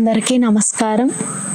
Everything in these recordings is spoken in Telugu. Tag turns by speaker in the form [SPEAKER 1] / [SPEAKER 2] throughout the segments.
[SPEAKER 1] అందరికీ నమస్కారం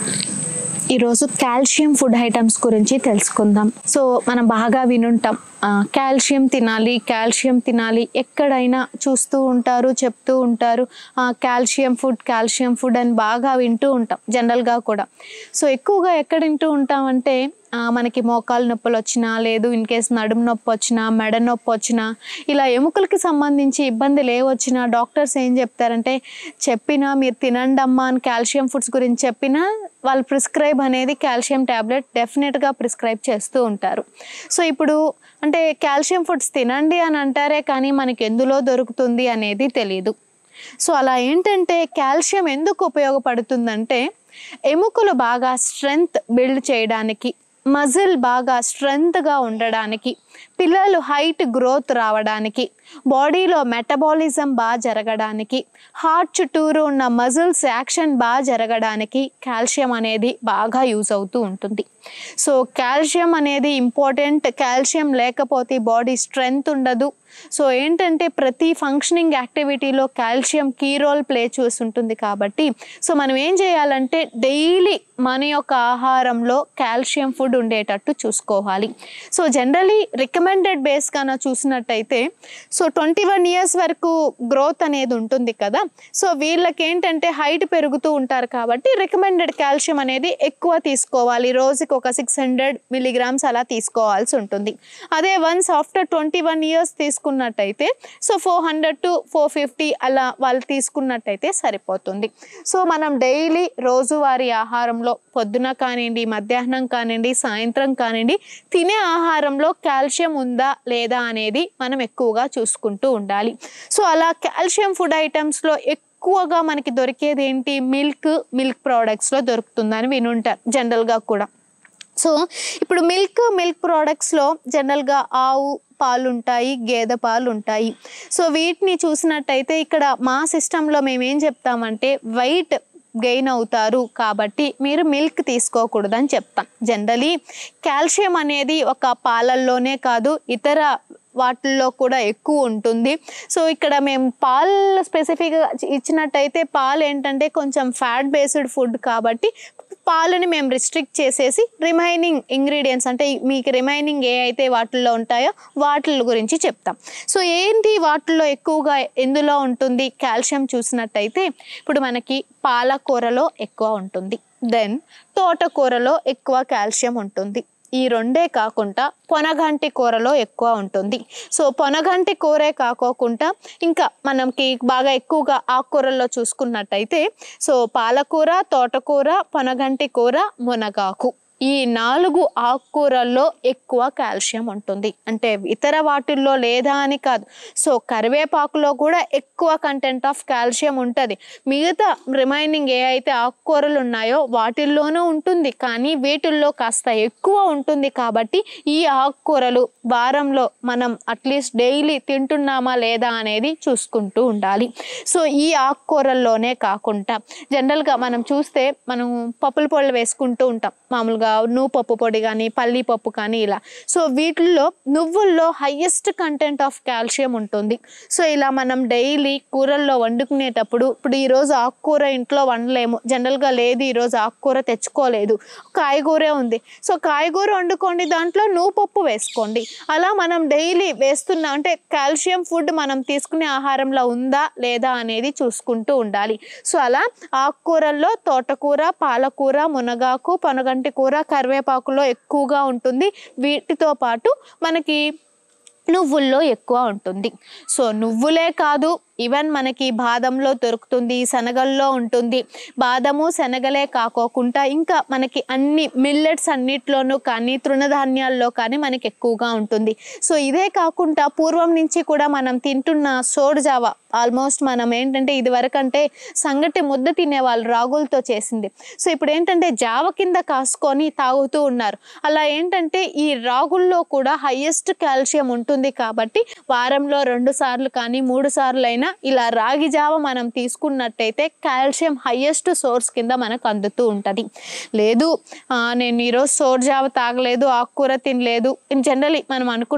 [SPEAKER 1] ఈరోజు కాల్షియం ఫుడ్ ఐటమ్స్ గురించి తెలుసుకుందాం సో మనం బాగా వినుంటాం ఆ, కాల్షియం తినాలి కాల్షియం తినాలి ఎక్కడైనా చూస్తూ ఉంటారు చెప్తూ ఉంటారు ఆ, కాల్షియం ఫుడ్ కాల్షియం ఫుడ్ అని బాగా వింటూ ఉంటాం జనరల్గా కూడా సో ఎక్కువగా ఎక్కడ వింటూ ఉంటామంటే ఆ, మనకి మోకాలు నొప్పులు వచ్చినా లేదు ఇన్ కేస్ నడుము నొప్పి వచ్చినా మెడ నొప్పి వచ్చినా ఇలా ఎముకలకి సంబంధించి ఇబ్బందులు ఏ వచ్చినా డాక్టర్స్ ఏం చెప్తారంటే చెప్పినా మీరు తినండి అమ్మా అని కాల్షియం ఫుడ్స్ గురించి చెప్పినా వాళ్ళు ప్రిస్క్రైబ్ అనేది కాల్షియం ట్యాబ్లెట్ డెఫినెట్గా ప్రిస్క్రైబ్ చేస్తూ ఉంటారు సో ఇప్పుడు అంటే కాల్షియం ఫుడ్స్ తినండి అని అంటారే కానీ మనకి ఎందులో దొరుకుతుంది అనేది తెలియదు సో అలా ఏంటంటే కాల్షియం ఎందుకు ఉపయోగపడుతుందంటే ఎముకలు బాగా స్ట్రెంగ్త్ బిల్డ్ చేయడానికి మజిల్ బాగా స్ట్రెంగ్త్గా ఉండడానికి పిల్లలు హైట్ గ్రోత్ రావడానికి బాడీలో మెటబాలిజం బాగా జరగడానికి హార్ట్ చుట్టూరు ఉన్న మజిల్స్ యాక్షన్ బాగా జరగడానికి కాల్షియం అనేది బాగా యూజ్ అవుతూ ఉంటుంది సో కాల్షియం అనేది ఇంపార్టెంట్ కాల్షియం లేకపోతే బాడీ స్ట్రెంగ్త్ ఉండదు సో ఏంటంటే ప్రతి ఫంక్షనింగ్ యాక్టివిటీలో కాల్షియం కీ రోల్ ప్లే చేస్తుంటుంది కాబట్టి సో మనం ఏం చేయాలంటే డైలీ మన యొక్క ఆహారంలో కాల్షియం ఫుడ్ ఉండేటట్టు చూసుకోవాలి సో జనరలీ రికమెండెడ్ బేస్ కన్నా చూసినట్టయితే సో ట్వంటీ వన్ ఇయర్స్ వరకు గ్రోత్ అనేది ఉంటుంది కదా సో వీళ్ళకి ఏంటంటే హైట్ పెరుగుతూ ఉంటారు కాబట్టి రికమెండెడ్ కాల్షియం అనేది ఎక్కువ తీసుకోవాలి రోజుకి ఒక సిక్స్ హండ్రెడ్ మిలీగ్రామ్స్ అలా తీసుకోవాల్సి ఉంటుంది అదే once after twenty one years తీసుకున్నట్టయితే so four hundred to four fifty అలా వాళ్ళు తీసుకున్నట్టయితే సరిపోతుంది సో మనం డైలీ రోజువారీ ఆహారంలో పొద్దున కానివ్వండి మధ్యాహ్నం కానివ్వండి సాయంత్రం కానివ్వండి తినే ఆహారంలో కాల్షియం ఉందా లేదా అనేది మనం ఎక్కువగా చూసుకుంటూ ఉండాలి సో అలా కాల్షియం ఫుడ్ ఐటమ్స్లో ఎక్కువగా మనకి దొరికేది ఏంటి మిల్క్ మిల్క్ ప్రోడక్ట్స్లో దొరుకుతుందని వినుంటారు జనరల్గా కూడా సో ఇప్పుడు మిల్క్ మిల్క్ ప్రోడక్ట్స్లో జనరల్గా ఆవు పాలు ఉంటాయి గేదె పాలు ఉంటాయి సో వీటిని చూసినట్టయితే ఇక్కడ మా సిస్టంలో మేము ఏం చెప్తామంటే వైట్ గెయిన్ అవుతారు కాబట్టి మీరు మిల్క్ తీసుకోకూడదని చెప్తాం జనరలీ కాల్షియం అనేది ఒక పాలల్లోనే కాదు ఇతర వాటిల్లో కూడా ఎక్కువ ఉంటుంది సో ఇక్కడ మేము పాలు స్పెసిఫిక్గా ఇచ్చినట్టయితే పాలు ఏంటంటే కొంచెం ఫ్యాట్ బేస్డ్ ఫుడ్ కాబట్టి పాలని మేము రిస్ట్రిక్ట్ చేసేసి రిమైనింగ్ ఇంగ్రీడియంట్స్ అంటే మీకు రిమైనింగ్ ఏ అయితే వాటిల్లో ఉంటాయో వాటి గురించి చెప్తాం సో ఏంటి వాటిల్లో ఎక్కువగా ఎందులో ఉంటుంది కాల్షియం చూసినట్టయితే ఇప్పుడు మనకి పాలకూరలో ఎక్కువ ఉంటుంది దెన్ తోటకూరలో ఎక్కువ కాల్షియం ఉంటుంది ఈ రెండే కాకుండా పొనగంటి కూరలో ఎక్కువ ఉంటుంది సో పొనగంటి కూరే కాకోకుండా ఇంకా మనకి బాగా ఎక్కువగా ఆకుకూరల్లో చూసుకున్నట్టయితే సో పాలకూర తోటకూర పొనగంటి కూర మునగాకు ఈ నాలుగు ఆకుకూరల్లో ఎక్కువ కాల్షియం ఉంటుంది అంటే ఇతర వాటిల్లో లేదా అని కాదు సో కరివేపాకులో కూడా ఎక్కువ కంటెంట్ ఆఫ్ కాల్షియం ఉంటుంది మిగతా రిమైనింగ్ ఏ అయితే ఆకుకూరలు ఉన్నాయో వాటిల్లోనూ ఉంటుంది కానీ వీటిల్లో కాస్త ఎక్కువ ఉంటుంది కాబట్టి ఈ ఆకుకూరలు వారంలో మనం అట్లీస్ట్ డైలీ తింటున్నామా లేదా అనేది చూసుకుంటూ ఉండాలి సో ఈ ఆకుకూరల్లోనే కాకుండా జనరల్గా మనం చూస్తే మనం పప్పుల పొడి వేసుకుంటూ ఉంటాం మామూలుగా నువ్వు పప్పు పొడి కానీ పల్లి పప్పు కానీ ఇలా సో వీటిల్లో నువ్వుల్లో హయ్యెస్ట్ కంటెంట్ ఆఫ్ కాల్షియం ఉంటుంది సో ఇలా మనం డైలీ కూరల్లో వండుకునేటప్పుడు ఇప్పుడు ఈరోజు ఆకుకూర ఇంట్లో వండలేము జనరల్గా లేదు ఈరోజు ఆకుకూర తెచ్చుకోలేదు కాయగూరే ఉంది సో కాయగూర వండుకోండి దాంట్లో నువ్వు పప్పు వేసుకోండి అలా మనం డైలీ వేస్తున్న అంటే కాల్షియం ఫుడ్ మనం తీసుకునే ఆహారంలో ఉందా లేదా అనేది చూసుకుంటూ ఉండాలి సో అలా ఆకుకూరల్లో తోటకూర పాలకూర మునగాకు పనగంటి కూర కరివేపాకులో ఎక్కువగా ఉంటుంది వీటితో పాటు మనకి నువ్వుల్లో ఎక్కువ ఉంటుంది సో నువ్వులే కాదు ఈవెన్ మనకి బాదంలో దొరుకుతుంది శనగల్లో ఉంటుంది బాదము శనగలే కాకోకుండా ఇంకా మనకి అన్ని మిల్లెట్స్ అన్నిట్లోనూ కానీ తృణధాన్యాల్లో కానీ మనకి ఎక్కువగా ఉంటుంది సో ఇదే కాకుండా పూర్వం నుంచి కూడా మనం తింటున్న సోడు జావ ఆల్మోస్ట్ మనం ఏంటంటే ఇది వరకంటే సంగటి ముద్ద తినేవాళ్ళు రాగులతో చేసింది సో ఇప్పుడు ఏంటంటే జావ కింద కాసుకొని తాగుతూ ఉన్నారు అలా ఏంటంటే ఈ రాగుల్లో కూడా హయ్యెస్ట్ కాల్షియం ఉంటుంది కాబట్టి వారంలో రెండు సార్లు కానీ మూడు సార్లు అయినా ఇలా రాగి జావ మనం తీసుకున్నట్టయితే కాల్షియం హయ్యెస్ట్ సోర్స్ కింద మనకు అందుతూ ఉంటుంది లేదు ఆ, నేను ఈరోజు సోర్ జావ తాగలేదు ఆకుకూర తినలేదు ఇన్ జనరలీ మనం అనుకున్నట్టయితే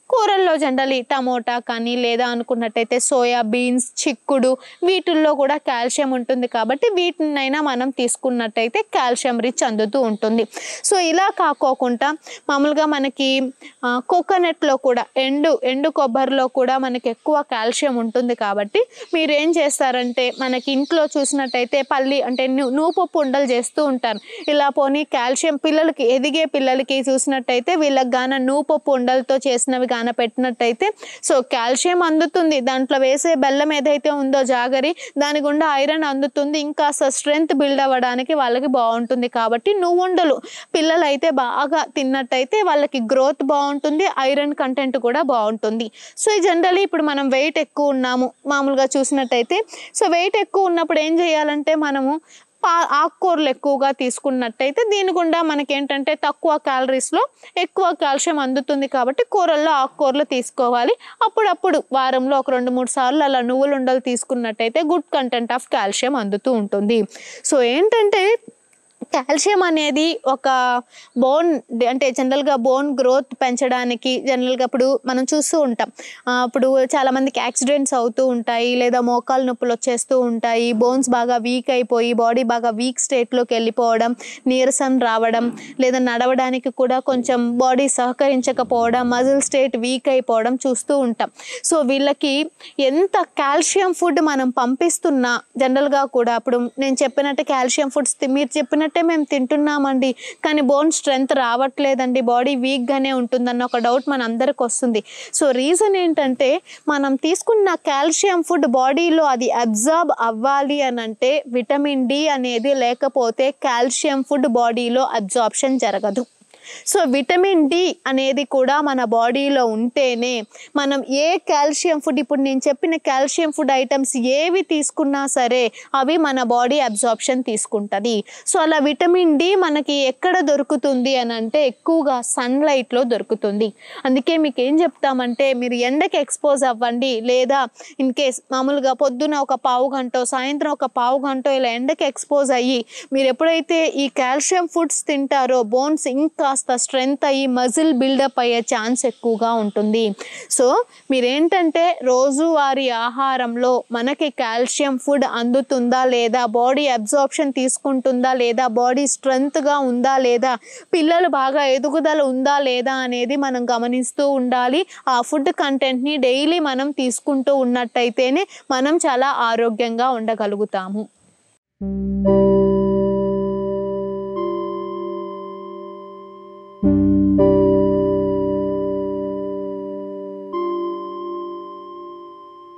[SPEAKER 1] కూరల్లో జనరలీ టమోటా కానీ లేదా అనుకున్నట్టయితే సోయా బీన్స్ చిక్కుడు వీటిల్లో కూడా కాల్షియం ఉంటుంది కాబట్టి వీటినైనా మనం తీసుకున్నట్టయితే కాల్షియం రిచ్ అందుతూ ఉంటుంది సో ఇలా కాకోకుండా మామూలుగా మనకి ఆ, కోకోనట్లో కూడా ఎండు ఎండు కొబ్బరిలో కూడా మనకి ఎక్కువ కాల్షియం ఉంటుంది కాబట్టి మీరు ఏం చేస్తారంటే మనకి ఇంట్లో చూసినట్టయితే పల్లి అంటే ను- నూపప్పు ఉండలు చేస్తూ ఉంటారు ఇలా పోనీ కాల్షియం పిల్లలకి ఎదిగే పిల్లలకి చూసినట్టయితే వీళ్ళకి గాన నూపప్పు ఉండలతో చేసినవి గాన పెట్టినట్టయితే సో కాల్షియం అందుతుంది దాంట్లో వేసే బెల్లం ఏదైతే ఉందో జాగరి దాని గుండా ఐరన్ అందుతుంది ఇంకా స్ట్రెంగ్త్ బిల్డ్ అవ్వడానికి వాళ్ళకి బాగుంటుంది కాబట్టి నువ్వుండలు పిల్లలు అయితే బాగా తిన్నట్టయితే వాళ్ళకి గ్రోత్ బాగుంటుంది ఐరన్ కంటెంట్ కూడా బాగుంటుంది సో జనరలీ ఇప్పుడు మనం వెయిట్ ఎక్కువ ఉన్నాము మామూలుగా చూసినట్టయితే సో వెయిట్ ఎక్కువ ఉన్నప్పుడు ఏం చేయాలంటే మనము పా ఆకుకూరలు ఎక్కువగా తీసుకున్నట్టయితే దీని గుండా మనకి ఏంటంటే తక్కువ క్యాలరీస్లో ఎక్కువ కాల్షియం అందుతుంది కాబట్టి కూరల్లో ఆకుకూరలు తీసుకోవాలి అప్పుడప్పుడు వారంలో ఒక రెండు మూడు సార్లు అలా నువ్వులు ఉండలు తీసుకున్నట్టయితే గుడ్ కంటెంట్ ఆఫ్ కాల్షియం అందుతూ ఉంటుంది సో ఏంటంటే కాల్షియం అనేది ఒక బోన్ అంటే జనరల్గా బోన్ గ్రోత్ పెంచడానికి జనరల్గా ఇప్పుడు మనం చూస్తూ ఉంటాం ఆ, ఇప్పుడు చాలా మందికి యాక్సిడెంట్స్ అవుతూ ఉంటాయి లేదా మోకాలు నొప్పులు వచ్చేస్తూ ఉంటాయి బోన్స్ బాగా వీక్ అయిపోయి బాడీ బాగా వీక్ స్టేట్లోకి వెళ్ళిపోవడం నీరసం రావడం లేదా నడవడానికి కూడా కొంచెం బాడీ సహకరించకపోవడం మజిల్ స్టేట్ వీక్ అయిపోవడం చూస్తూ ఉంటాం సో వీళ్ళకి ఎంత కాల్షియం ఫుడ్ మనం పంపిస్తున్నా జనరల్గా కూడా అప్పుడు నేను చెప్పినట్టు కాల్షియం ఫుడ్స్ మీరు చెప్పినట్టే మేము తింటున్నామండి కానీ బోన్ స్ట్రెంగ్త్ రావట్లేదండి బాడీ వీక్గానే ఉంటుందన్న ఒక డౌట్ మన అందరికి వస్తుంది సో రీజన్ ఏంటంటే మనం తీసుకున్న కాల్షియం ఫుడ్ బాడీలో అది అబ్జార్బ్ అవ్వాలి అని అంటే విటమిన్ డి అనేది లేకపోతే కాల్షియం ఫుడ్ బాడీలో అబ్జార్ప్షన్ జరగదు సో విటమిన్ డి అనేది కూడా మన బాడీలో ఉంటేనే మనం ఏ కాల్షియం ఫుడ్ ఇప్పుడు నేను చెప్పిన కాల్షియం ఫుడ్ ఐటమ్స్ ఏవి తీసుకున్నా సరే అవి మన బాడీ అబ్జార్ప్షన్ తీసుకుంటుంది సో అలా విటమిన్ డి మనకి ఎక్కడ దొరుకుతుంది అని అంటే ఎక్కువగా సన్లైట్లో దొరుకుతుంది అందుకే మీకు ఏం చెప్తామంటే మీరు ఎండకి ఎక్స్పోజ్ అవ్వండి లేదా ఇన్ కేస్ మామూలుగా పొద్దున ఒక పావు గంట సాయంత్రం ఒక పావు గంట ఇలా ఎండకి ఎక్స్పోజ్ అయ్యి మీరు ఎప్పుడైతే ఈ కాల్షియం ఫుడ్స్ తింటారో బోన్స్ ఇంకాస్త స్ట్రెంగ్త్ అయ్యి మజిల్ బిల్డప్ అయ్యే ఛాన్స్ ఎక్కువగా ఉంటుంది సో మీరేంటంటే రోజువారీ ఆహారంలో మనకి కాల్షియం ఫుడ్ అందుతుందా లేదా బాడీ అబ్జార్ప్షన్ తీసుకుంటుందా లేదా బాడీ స్ట్రెంగ్త్గా ఉందా లేదా పిల్లలు బాగా ఎదుగుదల ఉందా లేదా అనేది మనం గమనిస్తూ ఉండాలి ఆ ఫుడ్ కంటెంట్ని డైలీ మనం తీసుకుంటూ ఉన్నట్టయితేనే మనం చాలా ఆరోగ్యంగా ఉండగలుగుతాము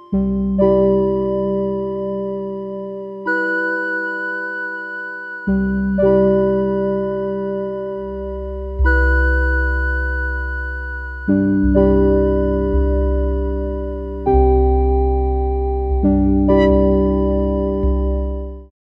[SPEAKER 2] thank you